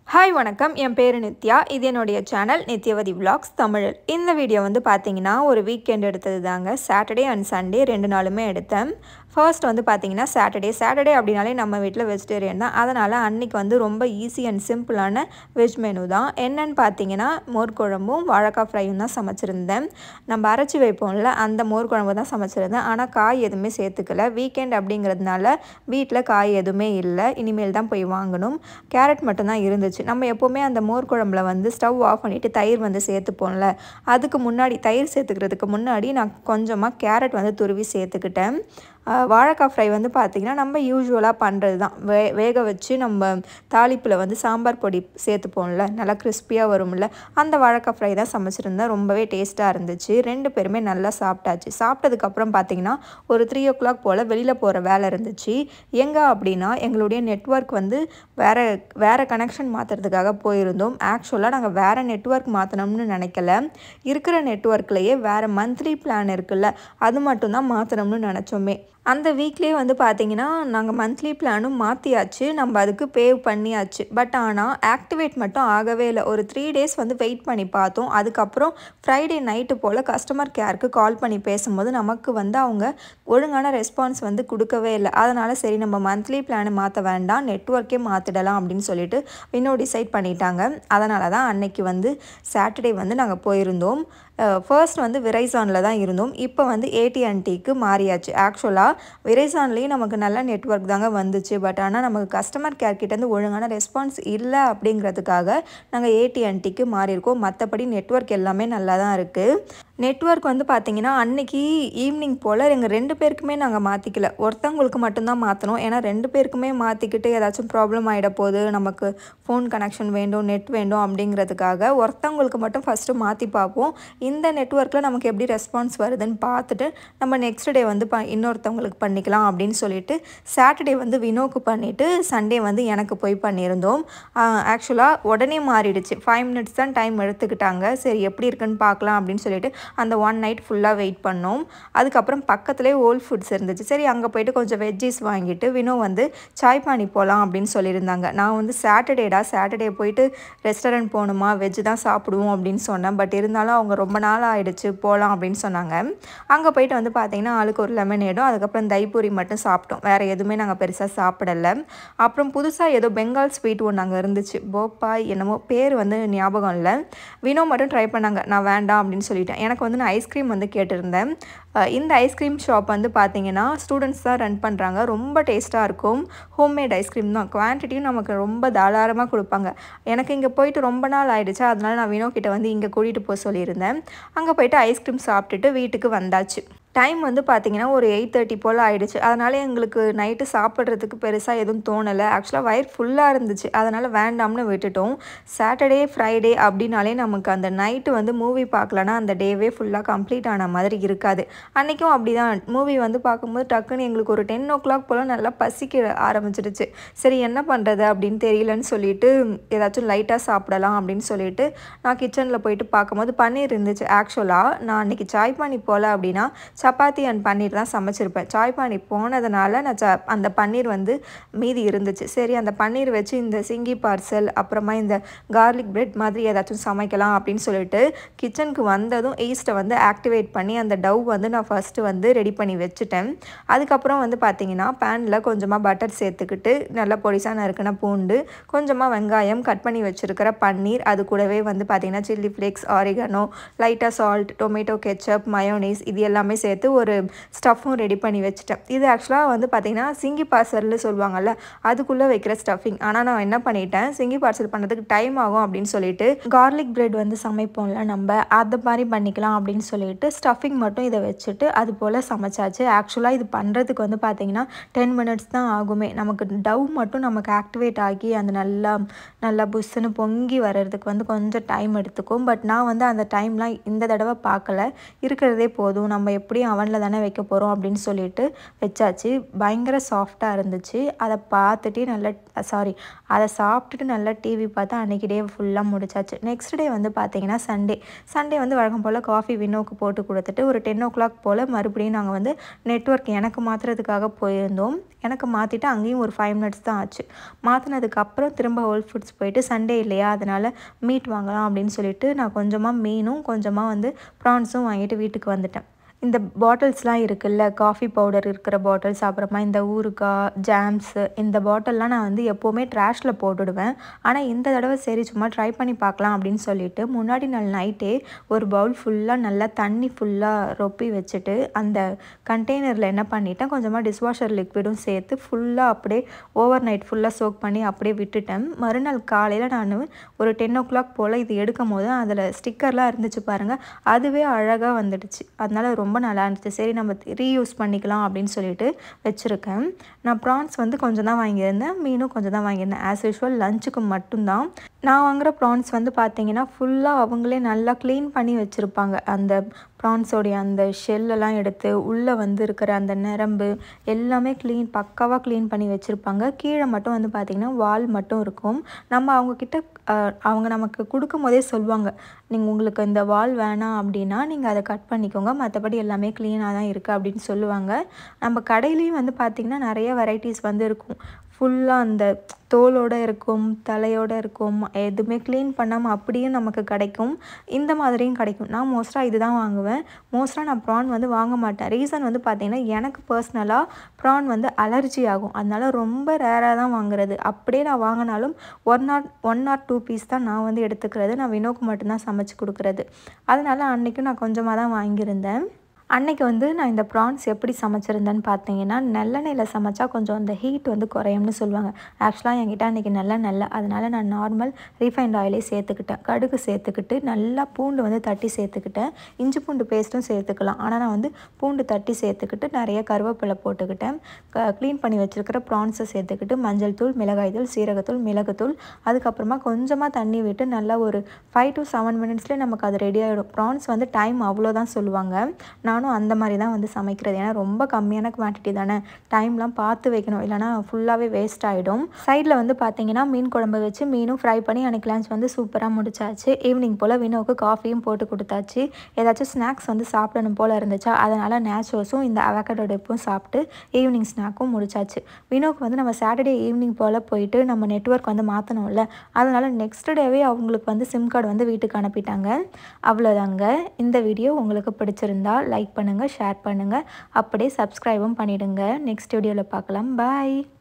hi வணக்கம் என் பேர் நித்யா இது என்னுடைய சேனல் நித்யவதி vlogs தமிழ் இந்த வீடியோ வந்து பார்த்தீங்கன்னா ஒரு வீக்கெண்ட் எடுத்தது தாங்க சாட்டர்டே அண்ட் சண்டே ரெண்டு நாளுமே எடுத்தேன் ஃபர்ஸ்ட் வந்து பார்த்தீங்கன்னா சாட்டர்டே சாட்டர்டே அப்படின்னாலே நம்ம வீட்டில் வெஜிடேரியன் தான் அதனால் அன்னைக்கு வந்து ரொம்ப ஈஸி அண்ட் சிம்பிளான வெஜ் மெனு தான் என்னன்னு பார்த்தீங்கன்னா மோர் குழம்பும் வாழைக்காய் ஃப்ரையும் தான் சமைச்சிருந்தேன் நம்ம அரைச்சி வைப்போம்ல அந்த மோர் குழம்பு தான் சமைச்சிருந்தேன் ஆனால் காய் எதுவுமே சேர்த்துக்கல வீக்கெண்ட் அப்படிங்கிறதுனால வீட்டில் காய் எதுவுமே இல்லை இனிமேல் தான் போய் வாங்கணும் கேரட் மட்டும்தான் இருந்துச்சு நம்ம எப்போவுமே அந்த மோர் குழம்புல வந்து ஸ்டவ் ஆஃப் பண்ணிவிட்டு தயிர் வந்து சேர்த்துப்போம்ல அதுக்கு முன்னாடி தயிர் சேர்த்துக்கிறதுக்கு முன்னாடி நான் கொஞ்சமாக கேரட் வந்து துருவி சேர்த்துக்கிட்டேன் ஆஹ் வாழைக்காய் ஃப்ரை வந்து பார்த்திங்கன்னா நம்ம யூஸ்வலாக பண்ணுறது தான் வே வேக வச்சு நம்ம தாளிப்பில் வந்து சாம்பார் பொடி சேர்த்துப்போம்ல நல்லா கிறிஸ்பியாக வரும்ல அந்த வாழைக்காய் ஃப்ரை தான் சமைச்சிருந்தேன் ரொம்பவே டேஸ்ட்டாக இருந்துச்சு ரெண்டு பேருமே நல்லா சாப்பிட்டாச்சு சாப்பிட்டதுக்கப்புறம் பார்த்திங்கன்னா ஒரு த்ரீ ஓ கிளாக் போல் வெளியில் போகிற வேலை இருந்துச்சு எங்கே அப்படின்னா எங்களுடைய நெட்வொர்க் வந்து வேறு வேறு கனெக்ஷன் மாற்றுறதுக்காக போயிருந்தோம் ஆக்சுவலாக நாங்கள் வேறு நெட்வொர்க் மாற்றணும்னு நினைக்கல இருக்கிற நெட்வொர்க்லேயே வேறு மந்த்லி பிளான் இருக்குல்ல அது மட்டும்தான் மாற்றணும்னு நினச்சோமே அந்த வீக்லேயே வந்து பார்த்தீங்கன்னா நாங்கள் மந்த்லி பிளானும் மாற்றியாச்சு நம்ம அதுக்கு பேவ் பண்ணியாச்சு பட் ஆனால் ஆக்டிவேட் மட்டும் ஆகவே இல்லை ஒரு த்ரீ டேஸ் வந்து வெயிட் பண்ணி பார்த்தோம் அதுக்கப்புறம் ஃப்ரைடே நைட்டு போல் கஸ்டமர் கேருக்கு கால் பண்ணி பேசும்போது நமக்கு வந்து அவங்க ஒழுங்கான ரெஸ்பான்ஸ் வந்து கொடுக்கவே இல்லை அதனால் சரி நம்ம மந்த்லி பிளானை மாற்ற வேண்டாம் நெட்ஒர்க்கே மாற்றிடலாம் அப்படின்னு சொல்லிட்டு இன்னும் டிசைட் பண்ணிட்டாங்க அதனால தான் அன்னைக்கு வந்து சாட்டர்டே வந்து நாங்கள் போயிருந்தோம் ஃபர்ஸ்ட் வந்து விரைசானில் தான் இருந்தோம் இப்போ வந்து ஏடிஎன்டிக்கு மாறியாச்சு ஆக்சுவலாக விரைசான்லேயும் நமக்கு நல்ல நெட்ஒர்க் தாங்க வந்துச்சு பட் ஆனால் நமக்கு கஸ்டமர் கேர் கிட்டேருந்து ஒழுங்கான ரெஸ்பான்ஸ் இல்லை அப்படிங்கிறதுக்காக நாங்கள் ஏடிஎன்டிக்கு மாறியிருக்கோம் மற்றபடி நெட்ஒர்க் எல்லாமே நல்லா தான் இருக்குது நெட்ஒர்க் வந்து பார்த்திங்கன்னா அன்னைக்கு ஈவினிங் போல் எங்கள் ரெண்டு பேருக்குமே நாங்கள் மாற்றிக்கல ஒருத்தவங்களுக்கு மட்டும்தான் மாற்றணும் ஏன்னா ரெண்டு பேருக்குமே மாற்றிக்கிட்டு ஏதாச்சும் ப்ராப்ளம் ஆகிட போகுது நமக்கு ஃபோன் கனெக்ஷன் வேண்டும் நெட் வேண்டும் அப்படிங்கிறதுக்காக ஒருத்தவங்களுக்கு மட்டும் ஃபஸ்ட்டு மாற்றி பார்ப்போம் இந்த நெட்ஒர்க்கில் நமக்கு எப்படி ரெஸ்பான்ஸ் வருதுன்னு பார்த்துட்டு நம்ம நெக்ஸ்ட் டே வந்து ப இன்னொருத்தவங்களுக்கு பண்ணிக்கலாம் அப்படின்னு சொல்லிட்டு சாட்டர்டே வந்து வினோக்கு பண்ணிவிட்டு சண்டே வந்து எனக்கு போய் பண்ணியிருந்தோம் ஆக்சுவலாக உடனே மாறிடுச்சு ஃபைவ் மினிட்ஸ் தான் டைம் எடுத்துக்கிட்டாங்க சரி எப்படி இருக்குன்னு பார்க்கலாம் அப்படின்னு சொல்லிட்டு அந்த ஒன் நைட் ஃபுல்லாக வெயிட் பண்ணோம் அதுக்கப்புறம் பக்கத்துலேயே ஓல்ட் ஃபுட்ஸ் இருந்துச்சு சரி அங்கே போயிட்டு கொஞ்சம் வெஜ்ஜீஸ் வாங்கிட்டு வினோ வந்து சாய் பானி போகலாம் அப்படின்னு சொல்லியிருந்தாங்க நான் வந்து சாட்டர்டேடா சாட்டர்டே போயிட்டு ரெஸ்டாரண்ட் போகணுமா வெஜ் தான் சாப்பிடுவோம் அப்படின்னு சொன்னேன் பட் இருந்தாலும் அவங்க ரொம்ப நாள் ஆயிடுச்சு போகலாம் அப்படின்னு சொன்னாங்க அங்கே போயிட்டு வந்து பார்த்தீங்கன்னா ஆளுக்கு ஒரு லெமனேடும் அதுக்கப்புறம் தைப்பூரி மட்டும் சாப்பிட்டோம் வேறு எதுவுமே நாங்கள் பெருசாக சாப்பிடலை அப்புறம் புதுசாக ஏதோ பெங்கால் ஸ்வீட் ஒன்று அங்கே இருந்துச்சு போப்பாய் என்னமோ பேர் வந்து ஞாபகம் இல்லை வினோ மட்டும் ட்ரை பண்ணாங்க நான் வேண்டாம் அப்படின்னு சொல்லிட்டேன் எனக்கு வந்து நான் ஐஸ்கிரீம் வந்து கேட்டிருந்தேன் அஹ் இந்த ஐஸ்கிரீம் ஷாப் வந்து பார்த்தீங்கன்னா ஸ்டூடெண்ட்ஸ் தான் ரன் பண்ணுறாங்க ரொம்ப டேஸ்ட்டாக இருக்கும் ஹோம்மேட் ஐஸ்கிரீம் தான் குவான்டிட்டியும் நமக்கு ரொம்ப தாராளமாக கொடுப்பாங்க எனக்கு இங்கே போயிட்டு ரொம்ப நாள் ஆயிடுச்சு அதனால நான் வினோ கிட்ட வந்து இங்கே கூட்டிகிட்டு போக சொல்லியிருந்தேன் அங்கே போயிட்டு ஐஸ்கிரீம் சாப்பிட்டுட்டு வீட்டுக்கு வந்தாச்சு டைம் வந்து பார்த்திங்கன்னா ஒரு எயிட் தேர்ட்டி போல் ஆயிடுச்சு அதனால் எங்களுக்கு நைட்டு சாப்பிட்றதுக்கு பெருசாக எதுவும் தோணலை ஆக்சுவலாக வயிறு ஃபுல்லாக இருந்துச்சு அதனால் வேண்டாம்னு விட்டுட்டோம் சாட்டர்டே ஃப்ரைடே அப்படின்னாலே நமக்கு அந்த நைட்டு வந்து மூவி பார்க்கலன்னா அந்த டேவே ஃபுல்லாக கம்ப்ளீட் ஆன மாதிரி இருக்காது அன்றைக்கும் அப்படி தான் மூவி வந்து பார்க்கும்போது டக்குன்னு எங்களுக்கு ஒரு டென் ஓ கிளாக் போல் நல்லா பசிக்க ஆரம்பிச்சிடுச்சு சரி என்ன பண்ணுறது அப்படின்னு தெரியலன்னு சொல்லிட்டு ஏதாச்சும் லைட்டாக சாப்பிடலாம் அப்படின்னு சொல்லிட்டு நான் கிச்சனில் போயிட்டு பார்க்கும்போது பன்னீர் இருந்துச்சு ஆக்சுவலாக நான் அன்றைக்கி சாய் பானி போல் அப்படின்னா சப்பாத்தி அண்ட் பன்னீர் தான் சமைச்சிருப்பேன் சாய் பானி போனதுனால நான் ச அந்த பன்னீர் வந்து மீதி இருந்துச்சு சரி அந்த பன்னீர் வச்சு இந்த சிங்கி பார்சல் அப்புறமா இந்த கார்லிக் பிரெட் மாதிரி ஏதாச்சும் சமைக்கலாம் அப்படின்னு சொல்லிட்டு கிச்சனுக்கு வந்ததும் ஈஸ்ட்டை வந்து ஆக்டிவேட் பண்ணி அந்த டவ் வந்து நான் ஃபஸ்ட்டு வந்து ரெடி பண்ணி வச்சுட்டேன் அதுக்கப்புறம் வந்து பார்த்தீங்கன்னா பேனில் கொஞ்சமாக பட்டர் சேர்த்துக்கிட்டு நல்லா பொடிசாக நறுக்கின பூண்டு கொஞ்சமாக வெங்காயம் கட் பண்ணி வச்சுருக்கிற பன்னீர் அது கூடவே வந்து பார்த்திங்கன்னா சில்லி ஃப்ளேக்ஸ் ஆரிகனோ லைட்டாக சால்ட் டொமேட்டோ கெச்சப் மயோனைஸ் இது எல்லாமே சேர்த்து ஒரு ஸ்டஃப்பும் ரெடி பண்ணி வச்சுட்டேன் இது ஆக்சுவலாக வந்து பார்த்திங்கன்னா சிங்கி பார்சல்னு சொல்லுவாங்கல்ல அதுக்குள்ளே வைக்கிற ஸ்டஃபிங் ஆனால் நான் என்ன பண்ணிட்டேன் சிங்கி பார்சல் பண்ணுறதுக்கு டைம் ஆகும் அப்படின்னு சொல்லிட்டு கார்லிக் பிரெட் வந்து சமைப்போம்ல நம்ம அது மாதிரி பண்ணிக்கலாம் அப்படின்னு சொல்லிட்டு ஸ்டஃபிங் மட்டும் இதை வச்சுட்டு அது போல் சமைச்சாச்சு ஆக்சுவலாக இது பண்ணுறதுக்கு வந்து பார்த்திங்கன்னா டென் மினிட்ஸ் தான் ஆகுமே நமக்கு டவ் மட்டும் நமக்கு ஆக்டிவேட் ஆகி அந்த நல்லா நல்லா புஷ்ஷுன்னு பொங்கி வர்றதுக்கு வந்து கொஞ்சம் டைம் எடுத்துக்கும் பட் நான் வந்து அந்த டைம்லாம் இந்த தடவை பார்க்கல இருக்கிறதே போதும் நம்ம எப்படி எப்படியும் அவனில் தானே வைக்க போகிறோம் அப்படின்னு சொல்லிட்டு வச்சாச்சு பயங்கர சாஃப்டாக இருந்துச்சு அதை பார்த்துட்டு நல்லா சாரி அதை சாப்பிட்டுட்டு நல்லா டிவி பார்த்தா அன்றைக்கி டே ஃபுல்லாக முடிச்சாச்சு நெக்ஸ்ட் டே வந்து பார்த்தீங்கன்னா சண்டே சண்டே வந்து வழக்கம் போல் காஃபி வினோக்கு போட்டு கொடுத்துட்டு ஒரு டென் ஓ கிளாக் போல் மறுபடியும் நாங்கள் வந்து நெட்ஒர்க் எனக்கு மாற்றுறதுக்காக போயிருந்தோம் எனக்கு மாற்றிட்டு அங்கேயும் ஒரு ஃபைவ் மினிட்ஸ் தான் ஆச்சு மாற்றினதுக்கப்புறம் திரும்ப ஹோல் ஃபுட்ஸ் போயிட்டு சண்டே இல்லையா அதனால் மீட் வாங்கலாம் அப்படின்னு சொல்லிட்டு நான் கொஞ்சமாக மீனும் கொஞ்சமாக வந்து ப்ரான்ஸும் வாங்கிட்டு வீட்டுக்கு வந்துட்டேன் இந்த பாட்டில்ஸ்லாம் இருக்குல்ல காஃபி பவுடர் இருக்கிற பாட்டில்ஸ் அப்புறமா இந்த ஊறுகாய் ஜாம்ஸு இந்த பாட்டில்லாம் நான் வந்து எப்போவுமே ட்ராஷில் போட்டுடுவேன் ஆனால் இந்த தடவை சரி சும்மா ட்ரை பண்ணி பார்க்கலாம் அப்படின்னு சொல்லிட்டு முன்னாடி நாள் நைட்டே ஒரு பவுல் ஃபுல்லாக நல்லா தண்ணி ஃபுல்லாக ரொப்பி வச்சுட்டு அந்த கண்டெய்னரில் என்ன பண்ணிட்டேன் கொஞ்சமாக டிஷ்வாஷர் லிக்விடும் சேர்த்து ஃபுல்லாக அப்படியே ஓவர் நைட் ஃபுல்லாக சோக் பண்ணி அப்படியே விட்டுட்டேன் மறுநாள் காலையில் நான் ஒரு டென் ஓ கிளாக் போல் இது எடுக்கும் போது அதில் ஸ்டிக்கர்லாம் இருந்துச்சு பாருங்கள் அதுவே அழகாக வந்துடுச்சு அதனால ரொம்ப நல்லா இருந்துச்சு சரி நம்ம ரீயூஸ் பண்ணிக்கலாம் அப்படின்னு சொல்லிட்டு வச்சுருக்கேன் நான் ப்ரான்ஸ் வந்து கொஞ்சம் தான் வாங்கியிருந்தேன் மீனும் கொஞ்சம் தான் வாங்கியிருந்தேன் ஆஸ் யூஷுவல் லஞ்சுக்கு மட்டும்தான் நான் வாங்குகிற ப்ரான்ஸ் வந்து பார்த்தீங்கன்னா ஃபுல்லாக அவங்களே நல்லா க்ளீன் பண்ணி வச்சுருப்பாங்க அந்த ப்ரான்ஸோடைய அந்த ஷெல்லெல்லாம் எடுத்து உள்ளே வந்து இருக்கிற அந்த நரம்பு எல்லாமே க்ளீன் பக்காவாக க்ளீன் பண்ணி வச்சுருப்பாங்க கீழே மட்டும் வந்து பார்த்திங்கன்னா வால் மட்டும் இருக்கும் நம்ம அவங்கக்கிட்ட அவங்க நமக்கு கொடுக்கும் போதே சொல்லுவாங்க நீங்கள் உங்களுக்கு இந்த வால் வேணாம் அப்படின்னா நீங்கள் அதை கட் பண்ணிக்கோங்க மற்றபடி எல்லாமே க்ளீனாக தான் இருக்குது அப்படின்னு சொல்லுவாங்க நம்ம கடையிலையும் வந்து பார்த்திங்கன்னா நிறைய வெரைட்டிஸ் வந்து இருக்கும் ஃபுல்லாக அந்த தோலோடு இருக்கும் தலையோடு இருக்கும் எதுவுமே க்ளீன் பண்ணாமல் அப்படியும் நமக்கு கிடைக்கும் இந்த மாதிரியும் கிடைக்கும் நான் மோஸ்ட்டாக இது தான் வாங்குவேன் மோஸ்ட்டாக நான் ப்ரான் வந்து வாங்க மாட்டேன் ரீசன் வந்து பார்த்திங்கன்னா எனக்கு பர்சனலாக ப்ரான் வந்து அலர்ஜி ஆகும் அதனால ரொம்ப ரேராக தான் வாங்குறது அப்படியே நான் வாங்கினாலும் one not one or two piece தான் நான் வந்து எடுத்துக்கிறது நான் வினோக்கு மட்டும்தான் சமைச்சு கொடுக்குறது அதனால அன்றைக்கும் நான் கொஞ்சமாக தான் வாங்கியிருந்தேன் அன்னைக்கு வந்து நான் இந்த ப்ரான்ஸ் எப்படி சமைச்சிருந்தேன்னு பார்த்தீங்கன்னா நல்லெண்ணெயில் சமைச்சா கொஞ்சம் அந்த ஹீட் வந்து குறையும்னு சொல்லுவாங்க ஆக்சுவலாக என்கிட்ட அன்றைக்கி நல்ல நல்ல அதனால் நான் நார்மல் ரீஃபைண்ட் ஆயிலே சேர்த்துக்கிட்டேன் கடுகு சேர்த்துக்கிட்டு நல்லா பூண்டு வந்து தட்டி சேர்த்துக்கிட்டேன் இஞ்சி பூண்டு பேஸ்ட்டும் சேர்த்துக்கலாம் ஆனால் நான் வந்து பூண்டு தட்டி சேர்த்துக்கிட்டு நிறைய கருவேப்பிலை போட்டுக்கிட்டேன் க க்ளீன் பண்ணி வச்சுருக்கிற ப்ரான்ஸை சேர்த்துக்கிட்டு மஞ்சள் தூள் மிளகாய் தூள் சீரகத்தூள் மிளகுத்தூள் அதுக்கப்புறமா கொஞ்சமாக தண்ணி விட்டு நல்லா ஒரு ஃபைவ் டு செவன் மினிட்ஸ்லேயே நமக்கு அது ரெடி ஆகிடும் ப்ரான்ஸ் வந்து டைம் அவ்வளோதான் சொல்லுவாங்க நான் நானும் அந்த மாதிரி தான் வந்து சமைக்கிறது ஏன்னா ரொம்ப கம்மியான குவான்டிட்டி தானே டைம்லாம் பார்த்து வைக்கணும் இல்லைனா ஃபுல்லாகவே வேஸ்ட் ஆகிடும் சைடில் வந்து பார்த்தீங்கன்னா மீன் குழம்பு வச்சு மீனும் ஃப்ரை பண்ணி அன்றைக்கி லஞ்ச் வந்து சூப்பராக முடிச்சாச்சு ஈவினிங் போல் வினோவுக்கு காஃபியும் போட்டு கொடுத்தாச்சு ஏதாச்சும் ஸ்நாக்ஸ் வந்து சாப்பிடணும் போல் இருந்துச்சா அதனால் நேச்சுரல்ஸும் இந்த அவகடோ டிப்பும் சாப்பிட்டு ஈவினிங் ஸ்நாக்கும் முடிச்சாச்சு வினோக்கு வந்து நம்ம சாட்டர்டே ஈவினிங் போல் போயிட்டு நம்ம நெட்ஒர்க் வந்து மாற்றணும்ல அதனால் நெக்ஸ்ட் டேவே அவங்களுக்கு வந்து சிம் கார்டு வந்து வீட்டுக்கு அனுப்பிட்டாங்க அவ்வளோதாங்க இந்த வீடியோ உங்களுக்கு பிடிச்சிருந்தா லைக் பண்ணுங்கள் ஷேர் பண்ணுங்கள் அப்படியே சப்ஸ்கிரைபும் பண்ணிவிடுங்க நெக்ஸ்ட் வீடியோவில் பார்க்கலாம் பாய்